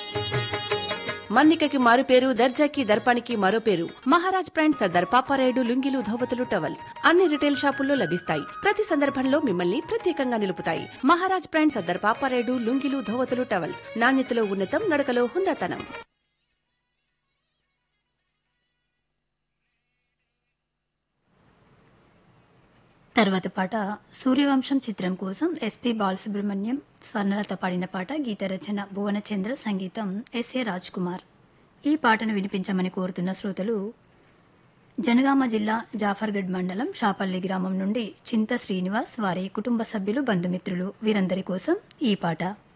మన్నికకి మారు పేరు దర్జాకి దర్పానికి మరో పేరు మహారాజ్ బ్రాండ్ సర్దార్ పాపారాయుడు లుంగిలు ధోవతులు టవల్స్ అన్ని రిటైల్ షాపుల్లో లభిస్తాయి ప్రతి సందర్భంలో మిమ్మల్ని ప్రత్యేకంగా నిలుపుతాయి మహారాజ్ బ్రాండ్ సర్దార్ పాపారాయుడు లుంగిలు ధోవతులు టవల్స్ నాణ్యతలో ఉన్నతం నడకలో హుందాతనం తర్వాత పాట సూర్యవంశం చిత్రం కోసం ఎస్పి బాలసుబ్రహ్మణ్యం స్వర్ణలత పాడిన పాట గీత రచన భువనచంద్ర సంగీతం ఎస్ఏ రాజ్ కుమార్ ఈ పాటను వినిపించమని కోరుతున్న శ్రోతలు జనగామ జిల్లా జాఫర్గఢ్ మండలం షాపల్లి గ్రామం నుండి చింత శ్రీనివాస్ వారి కుటుంబ సభ్యులు బంధుమిత్రులు వీరందరి కోసం ఈ పాట